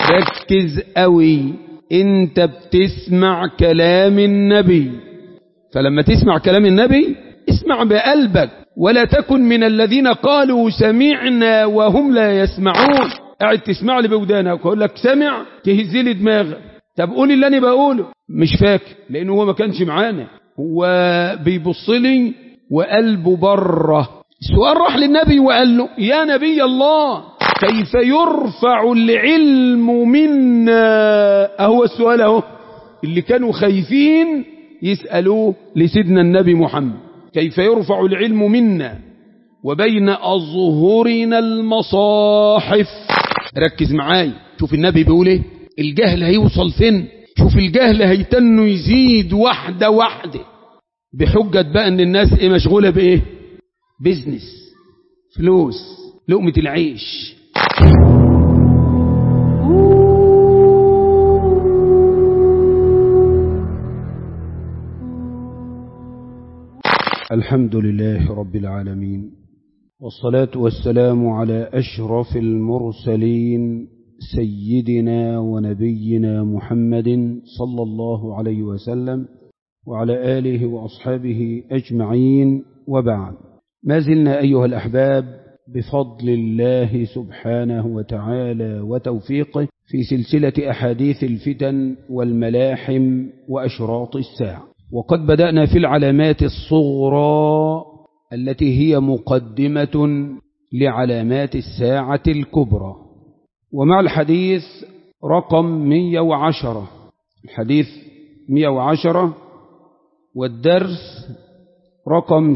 ركز قوي انت بتسمع كلام النبي فلما تسمع كلام النبي اسمع بقلبك ولا تكن من الذين قالوا سمعنا وهم لا يسمعون قاعد تسمع لي بودانك وأقول لك سمع تهز لي دماغك طب قول اللي أنا بقوله مش فاكر لأنه هو ما كانش معانا هو بيبص لي وقلبه بره السؤال راح للنبي وقال له يا نبي الله كيف يرفع العلم منا أهو السؤال اهو اللي كانوا خايفين يسألوه لسيدنا النبي محمد كيف يرفع العلم منا وبين أظهرنا المصاحف ركز معاي شوف النبي بيقول ايه الجهل هيوصل فين شوف الجهل هيتنه يزيد واحدة واحدة بحجة بقى ان الناس ايه مشغولة بايه بيزنس فلوس لقمة العيش الحمد لله رب العالمين والصلاة والسلام على أشرف المرسلين سيدنا ونبينا محمد صلى الله عليه وسلم وعلى آله وأصحابه أجمعين وبعد ما زلنا أيها الأحباب بفضل الله سبحانه وتعالى وتوفيقه في سلسلة أحاديث الفتن والملاحم وأشراط الساعة وقد بدأنا في العلامات الصغرى التي هي مقدمة لعلامات الساعة الكبرى ومع الحديث رقم 110 الحديث 110 والدرس رقم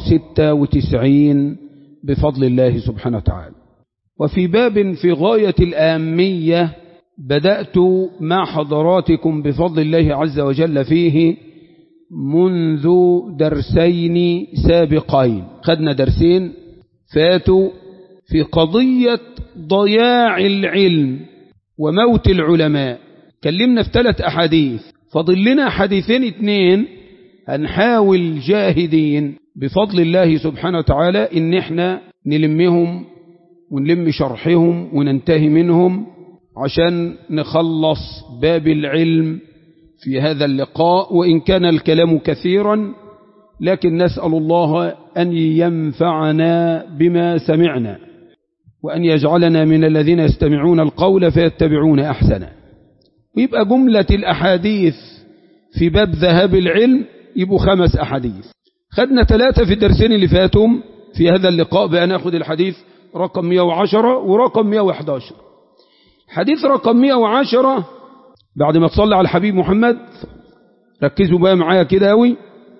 96 بفضل الله سبحانه وتعالى وفي باب في غاية الآمية بدأت مع حضراتكم بفضل الله عز وجل فيه منذ درسين سابقين خدنا درسين فاتوا في قضية ضياع العلم وموت العلماء كلمنا في ثلاث أحاديث فضل لنا حديثين اتنين هنحاول جاهدين بفضل الله سبحانه وتعالى إن احنا نلمهم ونلم شرحهم وننتهي منهم عشان نخلص باب العلم في هذا اللقاء وإن كان الكلام كثيرا لكن نسأل الله أن ينفعنا بما سمعنا وأن يجعلنا من الذين يستمعون القول فيتبعون أحسنه ويبقى جملة الأحاديث في باب ذهاب العلم يبقوا خمس أحاديث خدنا ثلاثة في الدرسين اللي فاتهم في هذا اللقاء بأن ناخد الحديث رقم 110 ورقم 111 حديث رقم 110 بعد ما تصلي على الحبيب محمد ركزوا بقى معايا كده قوي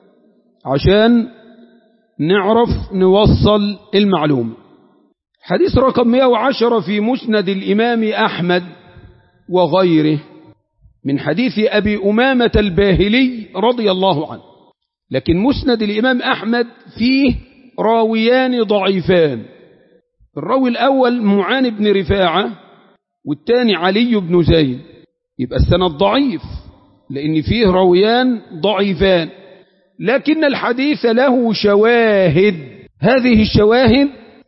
عشان نعرف نوصل المعلومة حديث رقم 110 في مسند الإمام أحمد وغيره من حديث أبي أمامة الباهلي رضي الله عنه لكن مسند الإمام أحمد فيه راويان ضعيفان الراوي الأول معان بن رفاعة والثاني علي بن زيد يبقى السند ضعيف لأن فيه راويان ضعيفان لكن الحديث له شواهد هذه الشواهد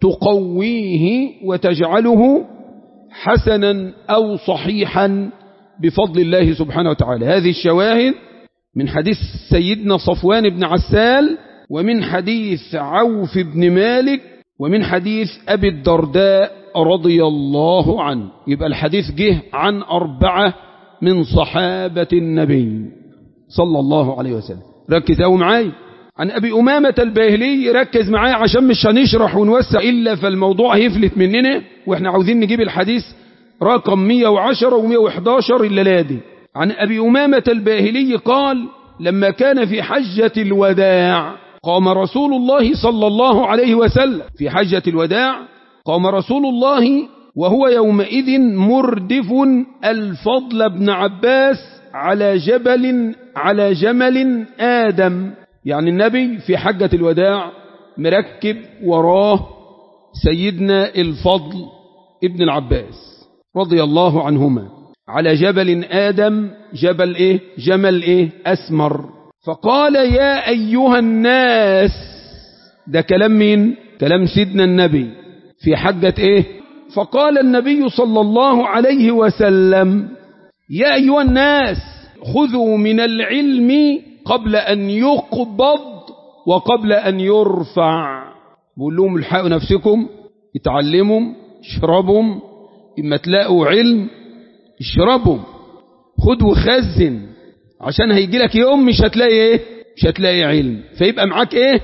تقويه وتجعله حسنا أو صحيحا بفضل الله سبحانه وتعالى هذه الشواهد من حديث سيدنا صفوان بن عسال ومن حديث عوف بن مالك ومن حديث أبي الدرداء رضي الله عنه يبقى الحديث جه عن أربعة من صحابة النبي صلى الله عليه وسلم ركز أو معاي عن أبي أمامة الباهلي ركز معاي عشان مش هنشرح ونوسع إلا فالموضوع هيفلت مننا وإحنا عاوزين نجيب الحديث رقم 110 و111 الليلة دي عن أبي أمامة الباهلي قال لما كان في حجة الوداع قام رسول الله صلى الله عليه وسلم في حجة الوداع قام رسول الله وهو يومئذ مردف الفضل بن عباس على جبل على جمل آدم يعني النبي في حجة الوداع مركب وراه سيدنا الفضل ابن العباس رضي الله عنهما على جبل آدم جبل إيه جمل إيه أسمر فقال يا أيها الناس ده كلام مين كلام سيدنا النبي في حجة إيه فقال النبي صلى الله عليه وسلم يا أيها الناس خذوا من العلم قبل أن يقبض وقبل أن يرفع بقول لهم الحقوا نفسكم اتعلموا اشربوا إما تلاقوا علم اشربوا خد وخزن عشان هيجي لك يوم مش هتلاقي ايه مش هتلاقي علم فيبقى معاك ايه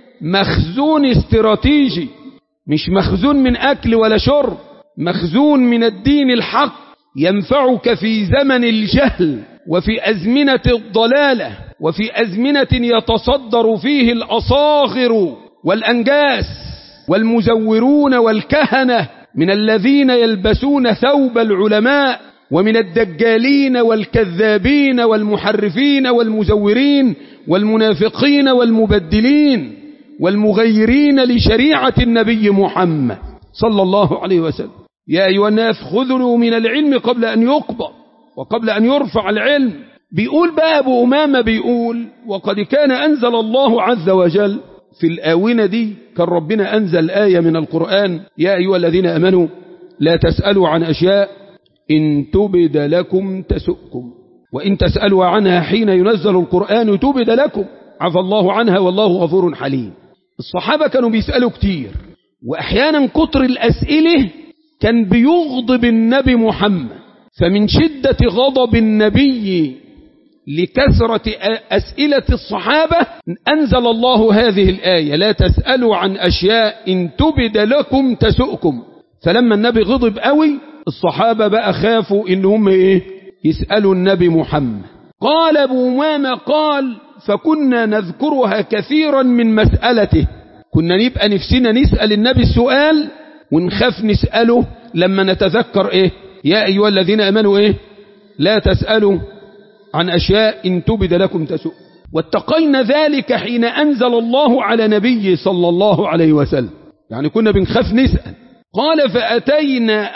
مخزون استراتيجي مش مخزون من أكل ولا شرب مخزون من الدين الحق ينفعك في زمن الجهل وفي أزمنة الضلالة وفي أزمنة يتصدر فيه الأصاغر والأنجاس والمزورون والكهنة من الذين يلبسون ثوب العلماء ومن الدجالين والكذابين والمحرفين والمزورين والمنافقين والمبدلين والمغيرين لشريعة النبي محمد صلى الله عليه وسلم يا أيها الناس خذوا من العلم قبل أن يقبض وقبل أن يرفع العلم بيقول بقى أبو أمامة بيقول وقد كان أنزل الله عز وجل في الآونة دي كان ربنا أنزل آية من القرآن يا أيها الذين أمنوا لا تسألوا عن أشياء إن تبد لكم تسؤكم وإن تسألوا عنها حين ينزل القرآن تبد لكم عفى الله عنها والله غفور حليم الصحابة كانوا بيسألوا كتير وأحيانا كتر الأسئلة كان بيغضب النبي محمد فمن شدة غضب النبي لكثرة أسئلة الصحابة أنزل الله هذه الآية لا تسألوا عن أشياء إن تبد لكم تسؤكم فلما النبي غضب قوي الصحابة بقى خافوا إنهم إيه يسألوا النبي محمد قال أبو أمامة قال فكنا نذكرها كثيرا من مسألته كنا نبقى نفسنا نسأل النبي السؤال ونخاف نسأله لما نتذكر إيه يا أيها الذين أمنوا إيه لا تسألوا عن أشياء إن تبد لكم تسؤ واتقينا ذلك حين أنزل الله على نبي صلى الله عليه وسلم يعني كنا بنخاف نسأل قال فأتينا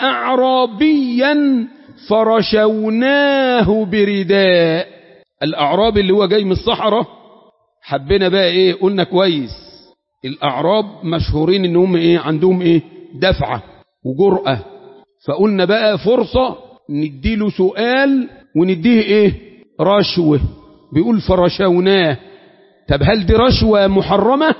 أعرابيا فرشوناه برداء الأعراب اللي هو جاي من الصحراء حبينا بقى إيه قلنا كويس الأعراب مشهورين إنهم إيه عندهم إيه دفعة وجرأة فقلنا بقى فرصة نديله سؤال ونديه إيه رشوة بيقول فرشوناه طب هل دي رشوة محرمة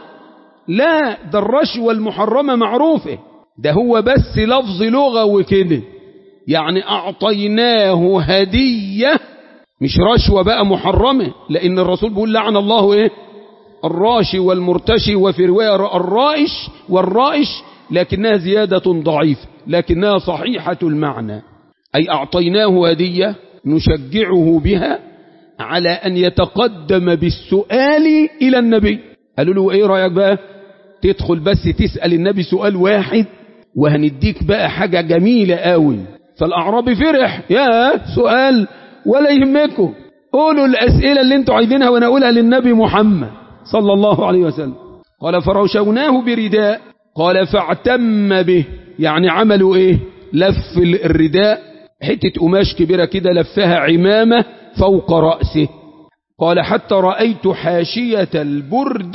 لا ده الرشوة المحرمة معروفة ده هو بس لفظ لغة وكده يعني أعطيناه هدية مش رشوة بقى محرمة لأن الرسول بيقول لعن الله إيه الراشي والمرتشي وفي رواية الرائش والرائش لكنها زيادة ضعيفة لكنها صحيحة المعنى أي أعطيناه هدية نشجعه بها على أن يتقدم بالسؤال إلى النبي قالوا له إيه رأيك بقى تدخل بس تسأل النبي سؤال واحد وهنديك بقى حاجة جميلة قوي فالأعرابي فرح يا سؤال ولا يهمكم قولوا الأسئلة اللي انتوا عايزينها وانا اقولها للنبي محمد صلى الله عليه وسلم قال فروشوناه برداء قال فاعتم به يعني عملوا ايه لف الرداء حتة قماش كبيرة كده لفها عمامة فوق رأسه قال حتى رأيت حاشية البرد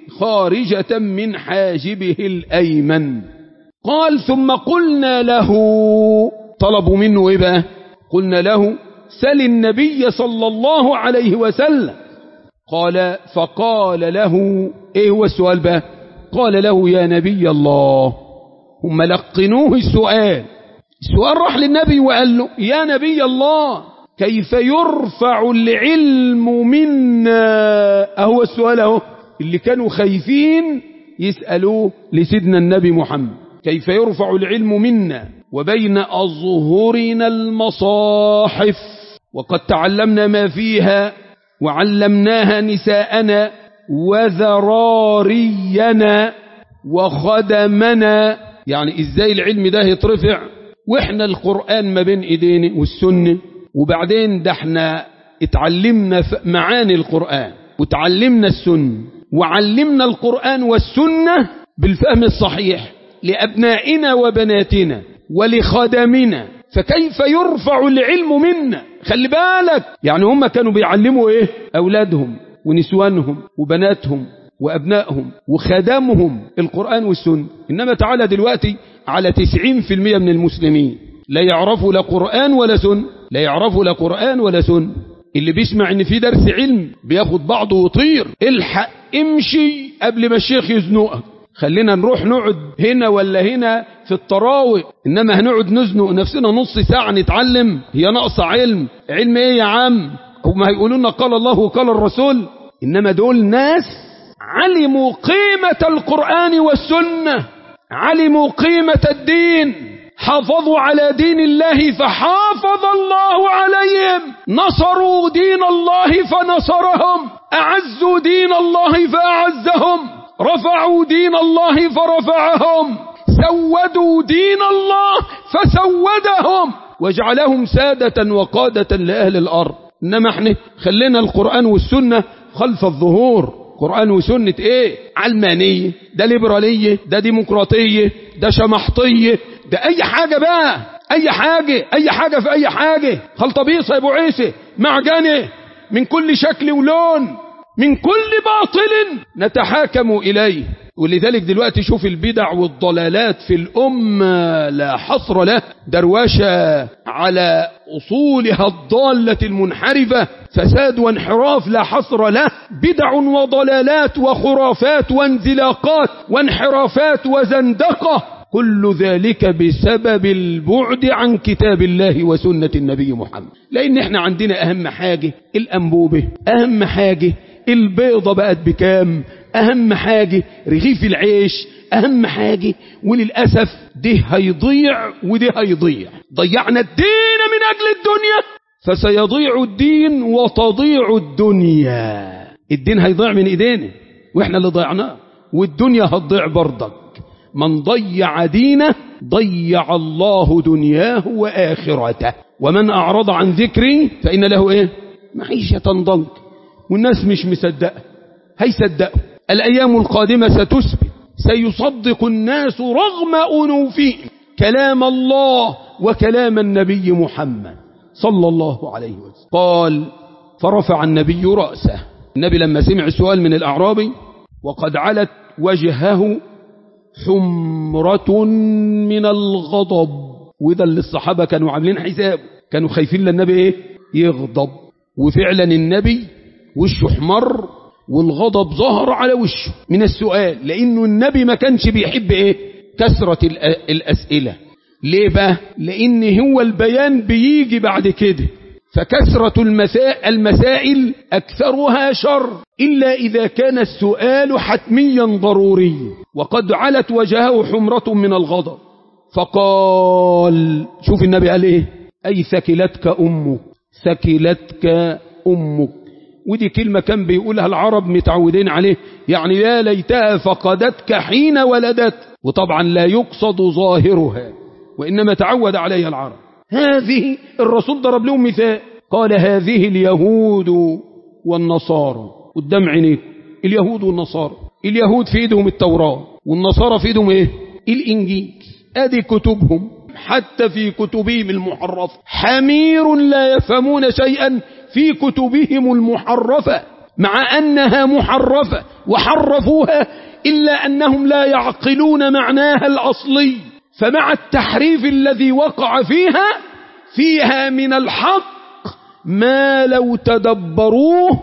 خارجة من حاجبه الأيمن قال ثم قلنا له طلبوا منه إيه بقى قلنا له سل النبي صلى الله عليه وسلم قال فقال له ايه هو السؤال بقى قال له يا نبي الله هم لقنوه السؤال السؤال راح للنبي وقال له يا نبي الله كيف يرفع العلم منا اهو السؤال اهو اللي كانوا خايفين يسألوه لسيدنا النبي محمد كيف يرفع العلم منا وبين أظهرنا المصاحف وقد تعلمنا ما فيها وعلمناها نساءنا وذرارينا وخدمنا يعني ازاي العلم ده يترفع واحنا القرآن ما بين ايدينا والسنة وبعدين ده احنا اتعلمنا معاني القرآن وتعلمنا السنة وعلمنا القرآن والسنة بالفهم الصحيح لأبنائنا وبناتنا ولخدمنا فكيف يرفع العلم منا خلي بالك يعني هم كانوا بيعلموا ايه أولادهم ونسوانهم وبناتهم وأبنائهم وخدمهم القرآن والسنة إنما تعالى دلوقتي على 90% من المسلمين لا يعرفوا لا قرآن ولا سنة لا يعرفوا لا قرآن ولا سنة اللي بيسمع ان في درس علم بياخد بعضه ويطير الحق امشي قبل ما الشيخ يزنقك خلينا نروح نقعد هنا ولا هنا في الطراوي انما هنقعد نزنق نفسنا نص ساعة نتعلم هي ناقصة علم علم ايه يا عم هما هيقولوا لنا قال الله وقال الرسول انما دول ناس علموا قيمة القرآن والسنة علموا قيمة الدين حافظوا على دين الله فحافظ الله عليهم نصروا دين الله فنصرهم أعزوا دين الله فأعزهم رفعوا دين الله فرفعهم سودوا دين الله فسودهم وجعلهم سادة وقادة لأهل الأرض إنما احنا خلينا القرآن والسنة خلف الظهور قرآن وسنة ايه علمانية ده ليبرالية ده ديمقراطية ده شمحطية ده اي حاجة بقى اي حاجة اي حاجة في اي حاجة خلطبيصة يا ابو عيسى معجنة من كل شكل ولون من كل باطل نتحاكم اليه ولذلك دلوقتي شوف البدع والضلالات في الأمة لا حصر له دروشة على أصولها الضالة المنحرفة فساد وانحراف لا حصر له بدع وضلالات وخرافات وانزلاقات وانحرافات وزندقة كل ذلك بسبب البعد عن كتاب الله وسنة النبي محمد لأن احنا عندنا أهم حاجة الأنبوبة أهم حاجة البيضة بقت بكام أهم حاجة رغيف العيش أهم حاجة وللأسف ده هيضيع وده هيضيع ضيعنا الدين من أجل الدنيا فسيضيع الدين وتضيع الدنيا الدين هيضيع من إيدينا وإحنا اللي ضيعناه والدنيا هتضيع برضك من ضيع دينه ضيع الله دنياه وآخرته ومن أعرض عن ذكري فإن له إيه معيشة ضنك والناس مش مصدقه هيصدقوا الأيام القادمة ستثبت سيصدق الناس رغم أنوفهم كلام الله وكلام النبي محمد صلى الله عليه وسلم قال فرفع النبي رأسه النبي لما سمع السؤال من الأعرابي وقد علت وجهه حمرة من الغضب وإذا اللي الصحابة كانوا عاملين حساب كانوا خايفين للنبي إيه يغضب وفعلا النبي وشه احمر والغضب ظهر على وشه من السؤال لأنه النبي ما كانش بيحب إيه كثرة الأسئلة ليه بقى لأن هو البيان بيجي بعد كده فكثرة المسائل أكثرها شر إلا إذا كان السؤال حتميا ضروري وقد علت وجهه حمرة من الغضب فقال شوف النبي قال إيه أي ثكلتك أمك ثكلتك أمك ودي كلمة كان بيقولها العرب متعودين عليه يعني يا ليتها فقدتك حين ولدت وطبعا لا يقصد ظاهرها وإنما تعود عليها العرب هذه الرسول ضرب لهم مثال قال هذه اليهود والنصارى قدام عينيك اليهود والنصارى اليهود في ايدهم التوراة والنصارى في ايدهم ايه الانجيل ادي كتبهم حتى في كتبهم المحرفة حمير لا يفهمون شيئا في كتبهم المحرفة مع أنها محرفة وحرفوها إلا أنهم لا يعقلون معناها الأصلي فمع التحريف الذي وقع فيها فيها من الحق ما لو تدبروه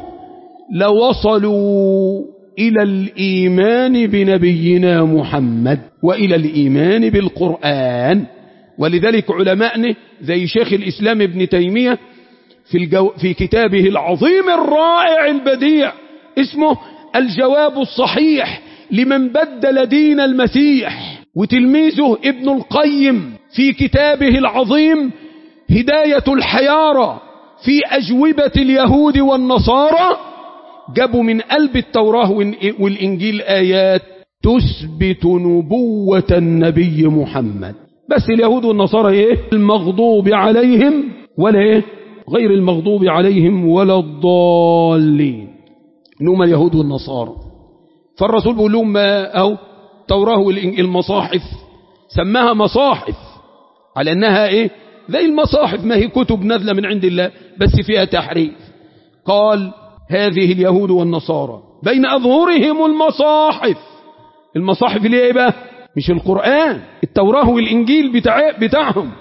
لوصلوا إلى الإيمان بنبينا محمد وإلى الإيمان بالقرآن ولذلك علماءنا زي شيخ الإسلام ابن تيمية في, الجو في كتابه العظيم الرائع البديع اسمه الجواب الصحيح لمن بدل دين المسيح وتلميذه ابن القيم في كتابه العظيم هداية الحيارى في أجوبة اليهود والنصارى جابوا من قلب التوراة والإنجيل آيات تثبت نبوة النبي محمد بس اليهود والنصارى ايه المغضوب عليهم ولا ايه غير المغضوب عليهم ولا الضالين انهم اليهود والنصارى فالرسول بيقول لهم ما او توراه والمصاحف سماها مصاحف على انها ايه زي المصاحف ما هي كتب نازله من عند الله بس فيها تحريف قال هذه اليهود والنصارى بين اظهرهم المصاحف المصاحف اللي ايه بقى مش القرآن التوراة والإنجيل بتاع بتاعهم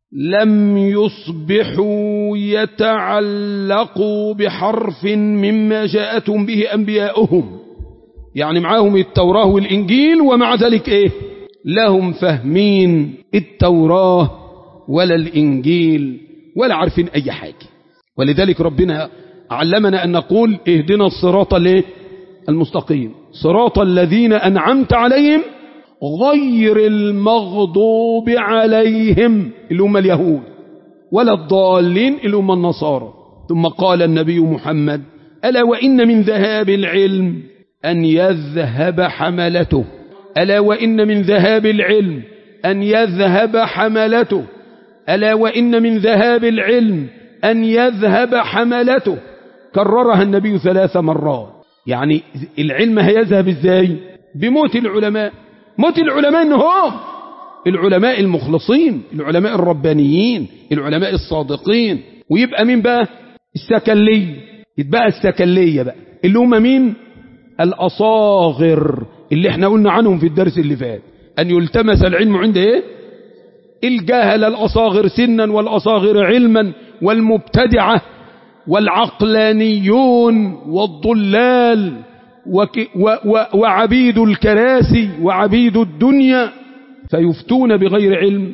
لم يصبحوا يتعلقوا بحرف مما جاءتهم به أنبياؤهم يعني معاهم التوراة والإنجيل ومع ذلك إيه لهم فهمين التوراة ولا الإنجيل ولا عارفين أي حاجة ولذلك ربنا علمنا أن نقول اهدنا الصراط ليه المستقيم صراط الذين أنعمت عليهم غير المغضوب عليهم اللي هم اليهود ولا الضالين اللي هم النصارى ثم قال النبي محمد ألا وإن من ذهاب العلم أن يذهب حملته ألا وإن من ذهاب العلم أن يذهب حملته ألا وإن من ذهاب العلم أن يذهب حملته كررها النبي ثلاث مرات يعني العلم هيذهب ازاي بموت العلماء موت العلماء انهم العلماء المخلصين العلماء الربانيين العلماء الصادقين ويبقى مين بقى السكلي يتبقى السكلية بقى اللي هم مين الأصاغر اللي احنا قلنا عنهم في الدرس اللي فات أن يلتمس العلم عند ايه الجاهل الأصاغر سنا والأصاغر علما والمبتدعة والعقلانيون والضلال وك و و وعبيد الكراسي وعبيد الدنيا فيفتون بغير علم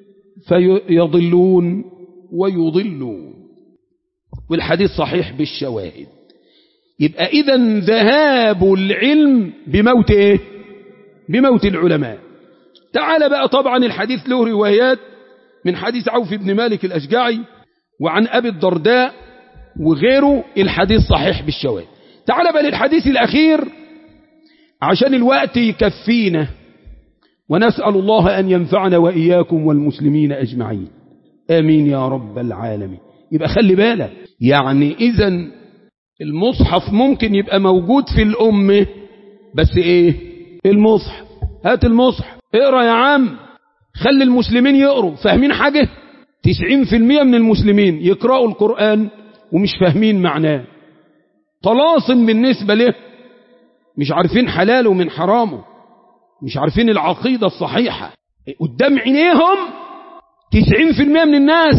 فيضلون ويضلون والحديث صحيح بالشواهد يبقى إذا ذهاب العلم بموت إيه؟ بموت العلماء تعال بقى طبعا الحديث له روايات من حديث عوف بن مالك الأشجعي وعن أبي الدرداء وغيره الحديث صحيح بالشواهد تعال بقى للحديث الأخير عشان الوقت يكفينا ونسأل الله أن ينفعنا وإياكم والمسلمين أجمعين آمين يا رب العالمين يبقى خلي بالك يعني إذا المصحف ممكن يبقى موجود في الأمة بس إيه المصحف هات المصحف اقرأ يا عم خلي المسلمين يقروا فاهمين حاجة تسعين في المية من المسلمين يقرأوا القرآن ومش فاهمين معناه طلاسم بالنسبة له مش عارفين حلاله من حرامه مش عارفين العقيدة الصحيحة قدام عينيهم تسعين في المية من الناس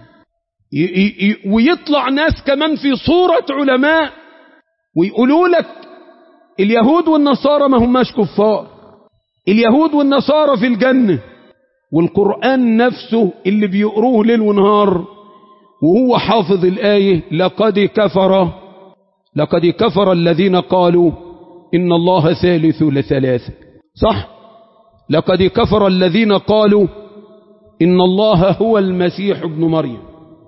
ويطلع ناس كمان في صورة علماء ويقولوا لك اليهود والنصارى ما هماش كفار اليهود والنصارى في الجنة والقرآن نفسه اللي بيقروه ليل ونهار وهو حافظ الآية لقد كفر لقد كفر الذين قالوا إن الله ثالث لثلاثة صح لقد كفر الذين قالوا إن الله هو المسيح ابن مريم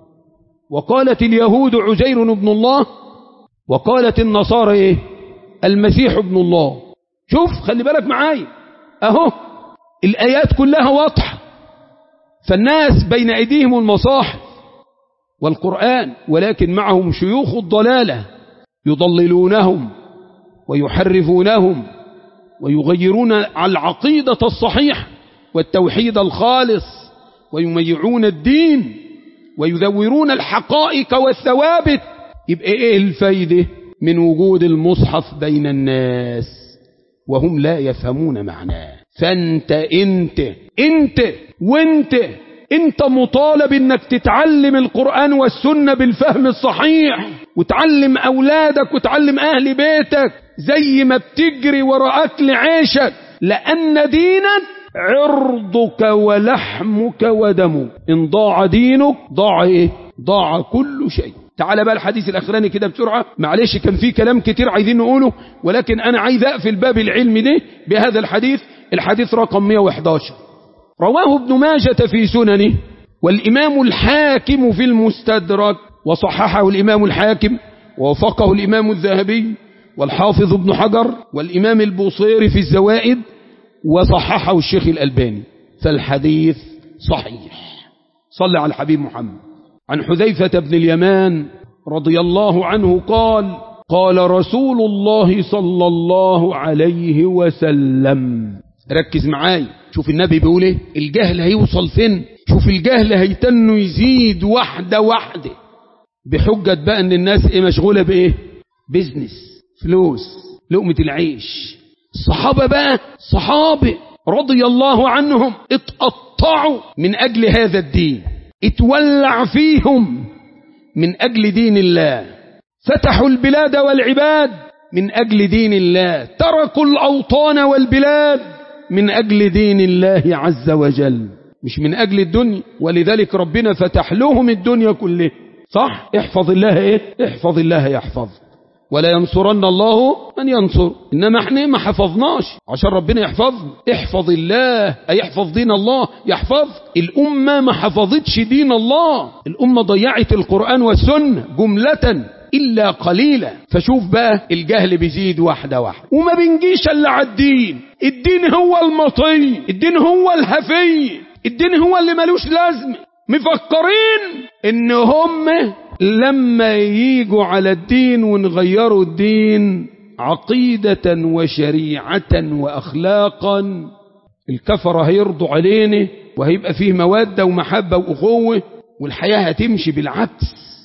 وقالت اليهود عزير ابن الله وقالت النصارى إيه المسيح ابن الله شوف خلي بالك معايا أهو الآيات كلها واضحة فالناس بين أيديهم المصاحف والقرآن ولكن معهم شيوخ الضلالة يضللونهم ويحرفونهم ويغيرون على العقيدة الصحيحة والتوحيد الخالص ويميعون الدين ويذورون الحقائق والثوابت يبقى ايه الفايدة من وجود المصحف بين الناس وهم لا يفهمون معناه فانت انت انت وانت انت مطالب انك تتعلم القرآن والسنة بالفهم الصحيح وتعلم اولادك وتعلم اهل بيتك زي ما بتجري وراء اكل عيشك لان دينك عرضك ولحمك ودمك ان ضاع دينك ضاع ايه ضاع كل شيء تعال بقى الحديث الاخراني كده بسرعة معلش كان في كلام كتير عايزين نقوله ولكن انا عايز اقفل باب العلم ده بهذا الحديث الحديث رقم 111 رواه ابن ماجة في سننه والإمام الحاكم في المستدرك وصححه الإمام الحاكم ووفقه الإمام الذهبي والحافظ ابن حجر والإمام البوصيري في الزوائد وصححه الشيخ الألباني فالحديث صحيح صلى على الحبيب محمد عن حذيفة بن اليمان رضي الله عنه قال قال رسول الله صلى الله عليه وسلم ركز معاي شوف النبي بيقول ايه الجهل هيوصل فين شوف الجهل هيتنه يزيد واحدة واحدة بحجة بقى ان الناس ايه مشغولة بايه بيزنس فلوس لقمة العيش الصحابة بقى صحابة رضي الله عنهم اتقطعوا من اجل هذا الدين اتولع فيهم من أجل دين الله فتحوا البلاد والعباد من أجل دين الله تركوا الأوطان والبلاد من أجل دين الله عز وجل مش من أجل الدنيا ولذلك ربنا فتح لهم الدنيا كلها صح احفظ الله ايه احفظ الله يحفظ ولا ينصرن الله من ينصر إنما احنا ما حفظناش عشان ربنا يحفظنا احفظ الله أي احفظ دين الله يحفظ الأمة ما حفظتش دين الله الأمة ضيعت القرآن والسنة جملة إلا قليلا فشوف بقى الجهل بيزيد واحدة واحدة وما بنجيش إلا على الدين الدين هو المطي الدين هو الهفي الدين هو اللي ملوش لازمة مفكرين ان هم لما ييجوا على الدين ونغيروا الدين عقيدة وشريعة وأخلاقا الكفرة هيرضوا علينا وهيبقى فيه مودة ومحبة وأخوة والحياة هتمشي بالعكس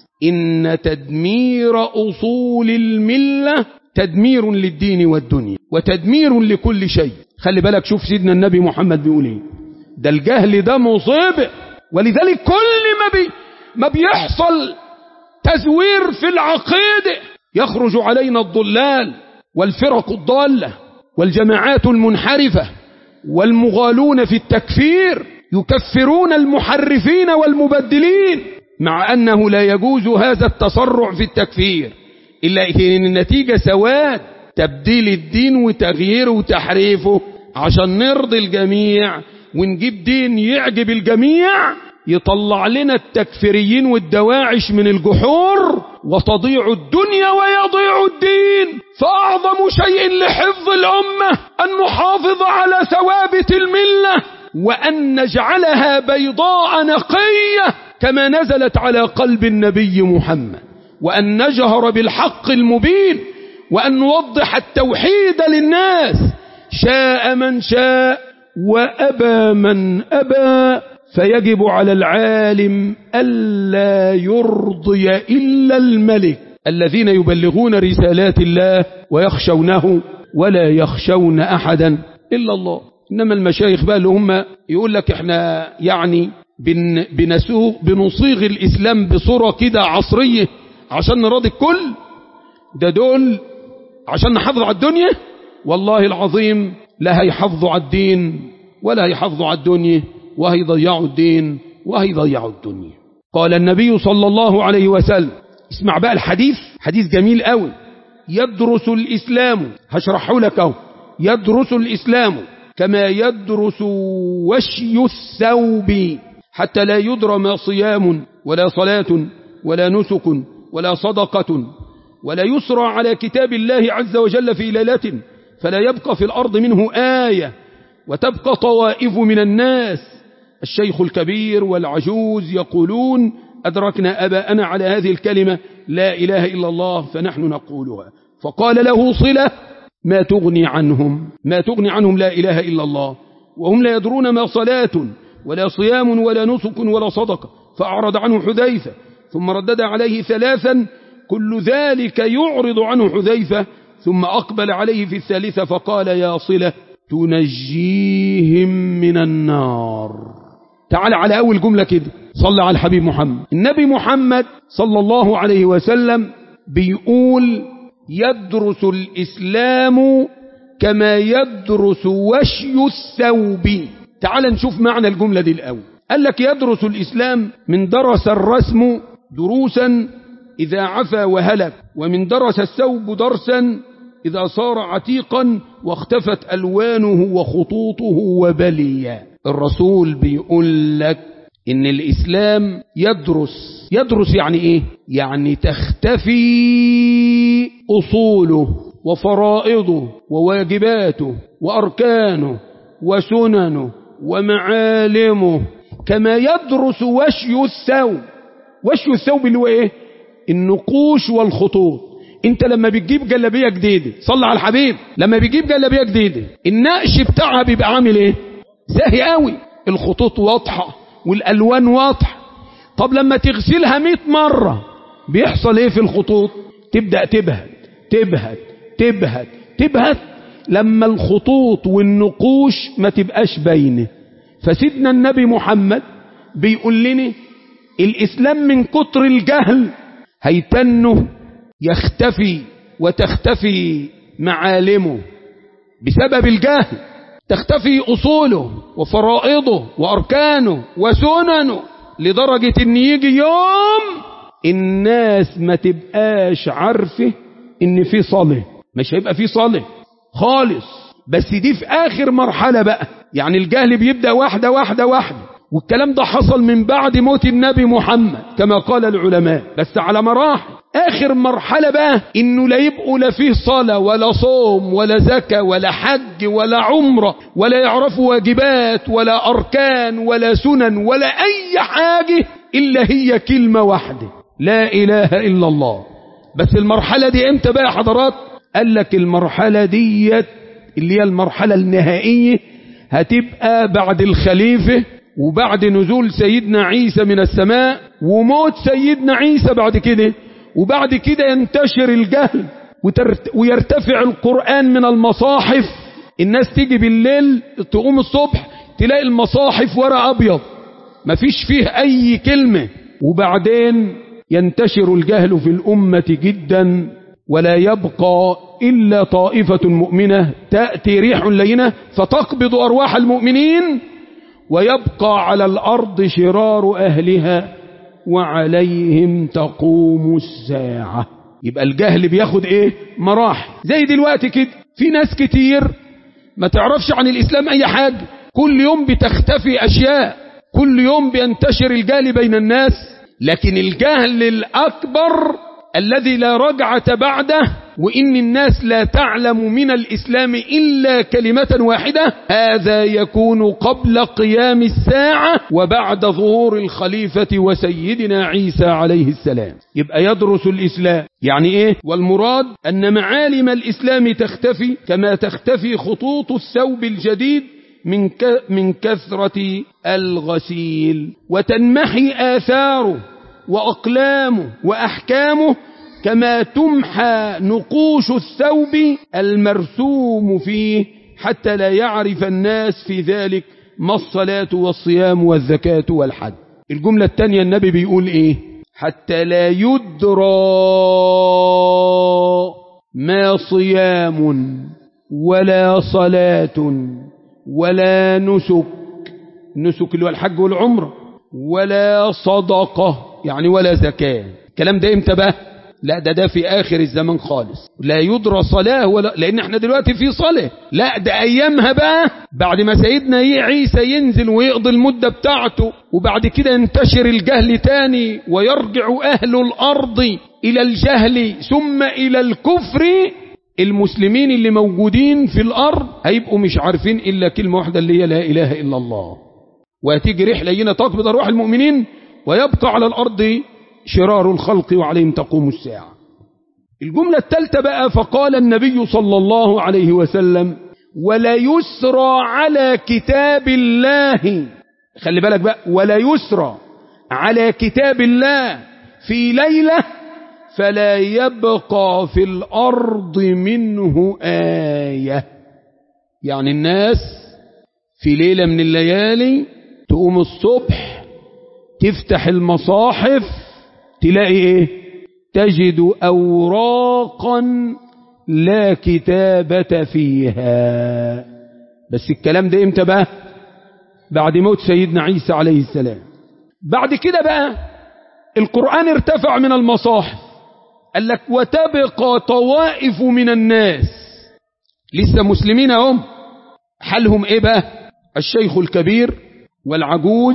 إن تدمير أصول الملة تدمير للدين والدنيا وتدمير لكل شيء خلي بالك شوف سيدنا النبي محمد بيقول ايه ده الجهل ده مصيبة ولذلك كل ما بي ما بيحصل تزوير في العقيدة يخرج علينا الضلال والفرق الضالة والجماعات المنحرفة والمغالون في التكفير يكفرون المحرفين والمبدلين مع أنه لا يجوز هذا التسرع في التكفير إلا إن النتيجة سواد تبديل الدين وتغييره وتحريفه عشان نرضي الجميع ونجيب دين يعجب الجميع يطلع لنا التكفيريين والدواعش من الجحور وتضيع الدنيا ويضيع الدين فأعظم شيء لحفظ الأمة أن نحافظ على ثوابت الملة وأن نجعلها بيضاء نقية كما نزلت على قلب النبي محمد وأن نجهر بالحق المبين وأن نوضح التوحيد للناس شاء من شاء وأبى من أبى فيجب على العالم ألا يرضي إلا الملك الذين يبلغون رسالات الله ويخشونه ولا يخشون أحدا إلا الله إنما المشايخ بقى اللي هم يقول لك احنا يعني بن بنسوق بنصيغ الإسلام بصورة كده عصرية عشان نراضي الكل ده دول عشان نحافظ على الدنيا والله العظيم لا هيحافظوا على الدين ولا هيحافظوا على الدنيا وهيضيعوا الدين وهيضيعوا الدنيا قال النبي صلى الله عليه وسلم اسمع بقى الحديث حديث جميل قوي يدرس الإسلام هشرحه لك اهو يدرس الإسلام كما يدرس وشي الثوب حتى لا يدرى ما صيام ولا صلاة ولا نسك ولا صدقة ولا يسرى على كتاب الله عز وجل في ليلة فلا يبقى في الأرض منه آية وتبقى طوائف من الناس الشيخ الكبير والعجوز يقولون أدركنا أباءنا على هذه الكلمة لا إله إلا الله فنحن نقولها فقال له صلة ما تغني عنهم ما تغني عنهم لا إله إلا الله وهم لا يدرون ما صلاة ولا صيام ولا نسك ولا صدقة فأعرض عنه حذيفة ثم ردد عليه ثلاثا كل ذلك يعرض عنه حذيفة ثم أقبل عليه في الثالثة فقال يا صلة تنجيهم من النار تعال على أول جملة كده صلى على الحبيب محمد النبي محمد صلى الله عليه وسلم بيقول يدرس الإسلام كما يدرس وشي الثوب تعال نشوف معنى الجملة دي الأول قال لك يدرس الإسلام من درس الرسم دروسا إذا عفى وهلك ومن درس الثوب درسا إذا صار عتيقا واختفت ألوانه وخطوطه وبليا الرسول بيقول لك إن الإسلام يدرس يدرس يعني إيه؟ يعني تختفي أصوله وفرائضه وواجباته وأركانه وسننه ومعالمه كما يدرس وشي الثوب وشي الثوب اللي هو إيه؟ النقوش والخطوط انت لما بتجيب جلابيه جديده صلى على الحبيب لما بيجيب جلابيه جديده النقش بتاعها بيبقى عامل ايه زاهي قوي الخطوط واضحه والالوان واضحه طب لما تغسلها 100 مره بيحصل ايه في الخطوط تبدا تبهت تبهت تبهت تبهت لما الخطوط والنقوش ما تبقاش باينه فسيدنا النبي محمد بيقول لنا الإسلام من كتر الجهل هيتنه يختفي وتختفي معالمه بسبب الجهل تختفي أصوله وفرائضه وأركانه وسننه لدرجة ان يجي يوم الناس ما تبقاش عارفه ان في صلاة مش هيبقى في صلاة خالص بس دي في آخر مرحلة بقى يعني الجهل بيبدأ واحدة واحدة واحدة والكلام ده حصل من بعد موت النبي محمد كما قال العلماء بس على مراحل آخر مرحلة بقى إنه لا يبقوا لا فيه صلاة ولا صوم ولا زكاة ولا حج ولا عمرة ولا يعرفوا واجبات ولا أركان ولا سنن ولا أي حاجة إلا هي كلمة واحدة لا إله إلا الله بس المرحلة دي امتى بقى يا حضرات قال لك المرحلة ديت اللي هي المرحلة النهائية هتبقى بعد الخليفة وبعد نزول سيدنا عيسى من السماء وموت سيدنا عيسى بعد كده وبعد كده ينتشر الجهل ويرتفع القرآن من المصاحف الناس تيجي بالليل تقوم الصبح تلاقي المصاحف ورق أبيض مفيش فيه أي كلمة وبعدين ينتشر الجهل في الأمة جدا ولا يبقى إلا طائفة مؤمنة تأتي ريح لينة فتقبض أرواح المؤمنين ويبقى على الأرض شرار أهلها وعليهم تقوم الساعة يبقى الجهل بياخد ايه مراحل زي دلوقتي كده في ناس كتير ما تعرفش عن الإسلام أي حاجة كل يوم بتختفي أشياء كل يوم بينتشر الجهل بين الناس لكن الجهل الأكبر الذي لا رجعة بعده وإن الناس لا تعلم من الإسلام إلا كلمة واحدة هذا يكون قبل قيام الساعة وبعد ظهور الخليفة وسيدنا عيسى عليه السلام يبقى يدرس الإسلام يعني إيه والمراد أن معالم الإسلام تختفي كما تختفي خطوط الثوب الجديد من من كثرة الغسيل وتنمحي آثاره وأقلامه وأحكامه كما تمحى نقوش الثوب المرسوم فيه حتى لا يعرف الناس في ذلك ما الصلاة والصيام والزكاة والحج الجملة الثانية النبي بيقول ايه حتى لا يدرى ما صيام ولا صلاة ولا نسك نسك اللي هو الحج والعمرة ولا صدقة يعني ولا زكاة الكلام ده امتى بقى لا ده ده في آخر الزمن خالص لا يدرى صلاة ولا لأن احنا دلوقتي في صلاة لا ده أيامها بقى بعد ما سيدنا عيسى ينزل ويقضي المدة بتاعته وبعد كده ينتشر الجهل تاني ويرجع أهل الأرض إلى الجهل ثم إلى الكفر المسلمين اللي موجودين في الأرض هيبقوا مش عارفين إلا كلمة واحدة اللي هي لا إله إلا الله وهتيجي رحلة هنا تقبض أرواح المؤمنين ويبقى على الأرض شرار الخلق وعليهم تقوم الساعة الجملة الثالثة بقى فقال النبي صلى الله عليه وسلم ولا يسرى على كتاب الله خلي بالك بقى ولا يسرى على كتاب الله في ليلة فلا يبقى في الأرض منه آية يعني الناس في ليلة من الليالي تقوم الصبح تفتح المصاحف تلاقي ايه تجد اوراقا لا كتابة فيها بس الكلام ده امتى بقى بعد موت سيدنا عيسى عليه السلام بعد كده بقى القرآن ارتفع من المصاحف قال لك وتبقى طوائف من الناس لسه مسلمين هم حالهم ايه بقى الشيخ الكبير والعجوز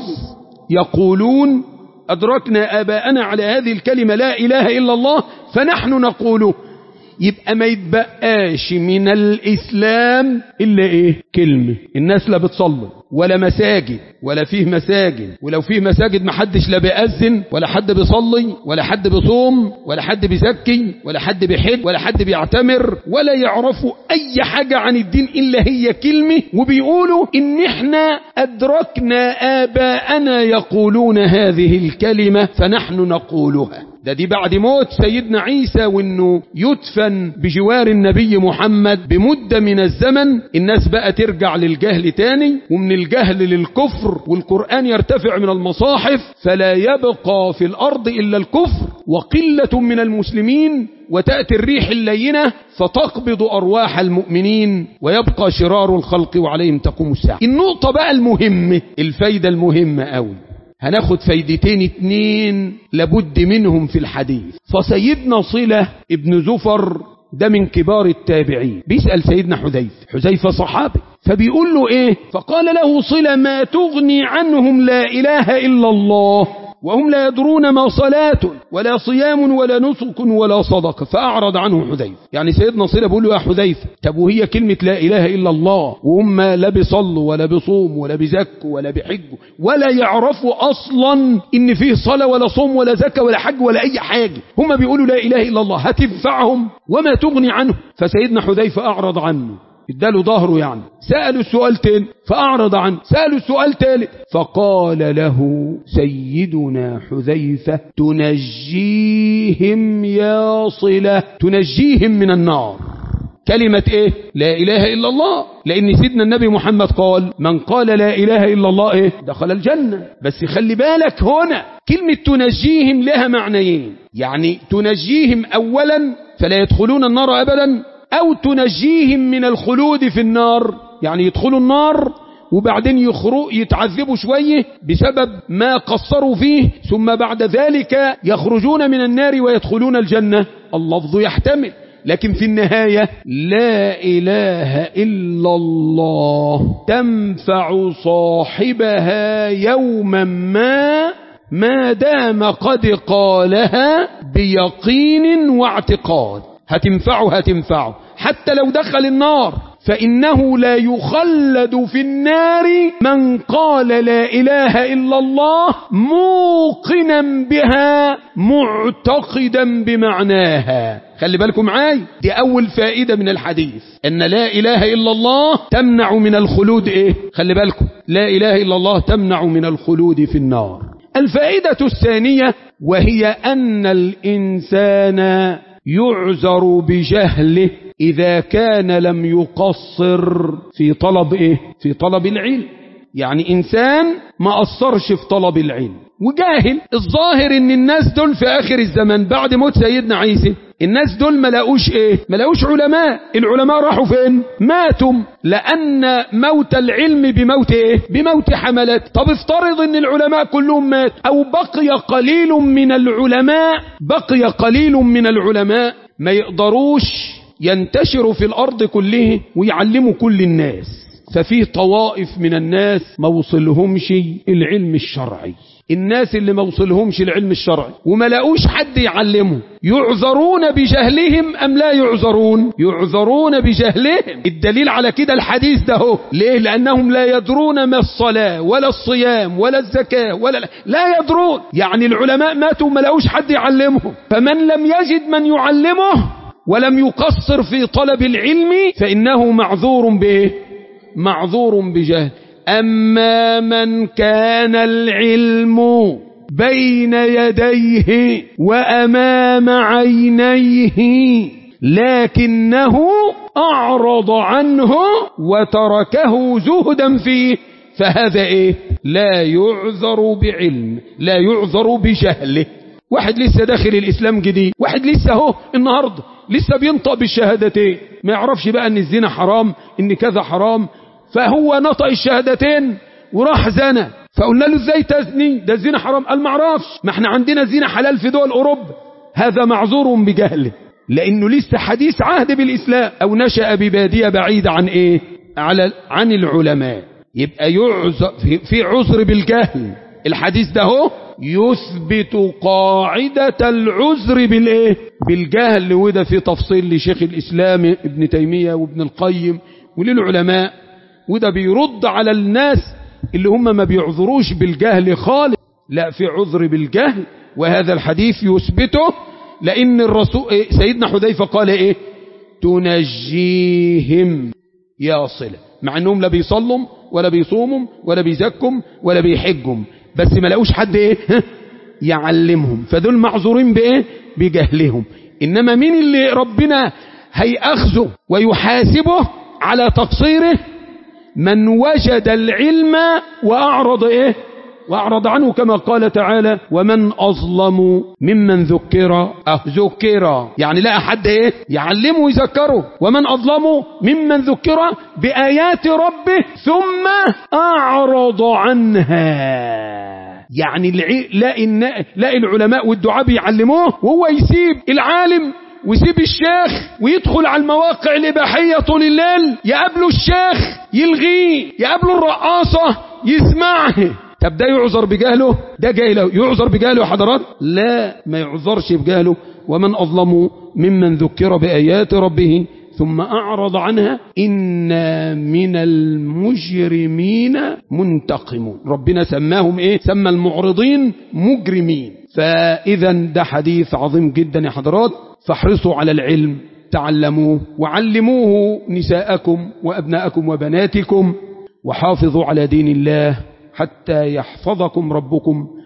يقولون أدركنا آباءنا على هذه الكلمة لا إله إلا الله فنحن نقوله يبقى ما يتبقاش من الإسلام إلا إيه كلمة الناس لا بتصلي ولا مساجد ولا فيه مساجد ولو فيه مساجد ما حدش لا بيأذن ولا حد بيصلي ولا حد بيصوم ولا حد بيزكي ولا حد بيحج ولا حد بيعتمر ولا يعرفوا أي حاجة عن الدين إلا هي كلمة وبيقولوا إن إحنا أدركنا آباءنا يقولون هذه الكلمة فنحن نقولها ده دي بعد موت سيدنا عيسى وانه يدفن بجوار النبي محمد بمدة من الزمن الناس بقى ترجع للجهل تاني ومن الجهل للكفر والقرآن يرتفع من المصاحف فلا يبقى في الأرض إلا الكفر وقلة من المسلمين وتأتي الريح اللينة فتقبض أرواح المؤمنين ويبقى شرار الخلق وعليهم تقوم الساعة النقطة بقى المهمة الفايدة المهمة أوي هناخد فايدتين اتنين لابد منهم في الحديث فسيدنا صلة ابن زفر ده من كبار التابعين بيسأل سيدنا حذيفة حذيفة صحابي فبيقول له ايه فقال له صلة ما تغني عنهم لا اله الا الله وهم لا يدرون ما صلاة ولا صيام ولا نسك ولا صدقة فأعرض عنه حذيفة يعني سيدنا صلى بيقول له يا حذيفة طب وهي كلمة لا إله إلا الله وهم لا بيصلوا ولا بيصوموا ولا بيزكوا ولا بيحجوا ولا يعرفوا أصلا إن فيه صلاة ولا صوم ولا زكاة ولا حج ولا أي حاجة هم بيقولوا لا إله إلا الله هتنفعهم وما تغني عنه فسيدنا حذيفة أعرض عنه اداله ظهره يعني سألوا السؤال تاني فأعرض عنه سألوا السؤال تالت فقال له سيدنا حذيفة تنجيهم يا صلة تنجيهم من النار كلمة ايه لا اله الا الله لان سيدنا النبي محمد قال من قال لا اله الا الله ايه دخل الجنة بس خلي بالك هنا كلمة تنجيهم لها معنيين يعني تنجيهم اولا فلا يدخلون النار ابدا أو تنجيهم من الخلود في النار يعني يدخلوا النار وبعدين يخروا يتعذبوا شوية بسبب ما قصروا فيه ثم بعد ذلك يخرجون من النار ويدخلون الجنة اللفظ يحتمل لكن في النهاية لا إله إلا الله تنفع صاحبها يوما ما ما دام قد قالها بيقين واعتقاد هتنفعه هتنفعه حتى لو دخل النار فإنه لا يخلد في النار من قال لا إله إلا الله موقنا بها معتقدا بمعناها خلي بالكم معاي دي أول فائدة من الحديث أن لا إله إلا الله تمنع من الخلود إيه خلي بالكم لا إله إلا الله تمنع من الخلود في النار الفائدة الثانية وهي أن الإنسان يعذر بجهله إذا كان لم يقصر في طلب إيه؟ في طلب العلم يعني إنسان ما قصرش في طلب العلم وجاهل الظاهر ان الناس دول في آخر الزمن بعد موت سيدنا عيسى الناس دول ما لاقوش ايه ما لاقوش علماء العلماء راحوا فين ماتوا لان موت العلم بموت ايه بموت حملات طب افترض ان العلماء كلهم مات او بقي قليل من العلماء بقي قليل من العلماء ما يقدروش ينتشروا في الارض كله ويعلموا كل الناس ففي طوائف من الناس ما وصلهمش العلم الشرعي الناس اللي ما وصلهمش العلم الشرعي وما لاقوش حد يعلمه يعذرون بجهلهم أم لا يعذرون يعذرون بجهلهم الدليل على كده الحديث ده هو ليه لأنهم لا يدرون ما الصلاة ولا الصيام ولا الزكاة ولا لا, لا يدرون يعني العلماء ماتوا وما لاقوش حد يعلمهم فمن لم يجد من يعلمه ولم يقصر في طلب العلم فإنه معذور به معذور بجهل أما من كان العلم بين يديه وأمام عينيه لكنه أعرض عنه وتركه زهدا فيه فهذا إيه لا يعذر بعلم لا يعذر بجهله واحد لسه داخل الإسلام جديد واحد لسه هو النهاردة لسه بينطق بالشهادتين ما يعرفش بقى ان الزنا حرام ان كذا حرام فهو نطق الشهادتين وراح زنى فقلنا له ازاي تزني ده الزنا حرام قال ما اعرفش ما احنا عندنا الزنا حلال في دول اوروبا هذا معذور بجهله لانه لسه حديث عهد بالاسلام او نشأ ببادية بعيدة عن ايه على عن العلماء يبقى يعذر في, في عذر بالجهل الحديث ده هو يثبت قاعدة العذر بالايه بالجهل وده في تفصيل لشيخ الاسلام ابن تيمية وابن القيم وللعلماء وده بيرد على الناس اللي هم ما بيعذروش بالجهل خالص لا في عذر بالجهل وهذا الحديث يثبته لأن الرسول سيدنا حذيفة قال إيه تنجيهم يا صلة مع أنهم لا بيصلوا ولا بيصوموا ولا بيزكوا ولا بيحجوا بس ما لقوش حد إيه يعلمهم فدول معذورين بايه بجهلهم انما مين اللي ربنا هيأخذه ويحاسبه على تقصيره من وجد العلم وأعرض إيه وأعرض عنه كما قال تعالى ومن أظلم ممن ذكر أه ذكر يعني لا أحد إيه يعلمه ويذكره ومن أظلم ممن ذكر بآيات ربه ثم أعرض عنها يعني لا, إن لا العلماء والدعاء بيعلموه وهو يسيب العالم ويسيب الشيخ ويدخل على المواقع الإباحية طول الليل يقابله الشيخ يلغيه يقابله الرقاصة يسمعه طب ده يعذر بجهله ده جاهله يعذر بجهله يا حضرات لا ما يعذرش بجهله ومن أظلم ممن ذكر بآيات ربه ثم أعرض عنها إنا من المجرمين منتقمون ربنا سماهم إيه سمى المعرضين مجرمين فإذا ده حديث عظيم جدا يا حضرات فاحرصوا على العلم تعلموه وعلموه نساءكم وأبناءكم وبناتكم وحافظوا على دين الله حتى يحفظكم ربكم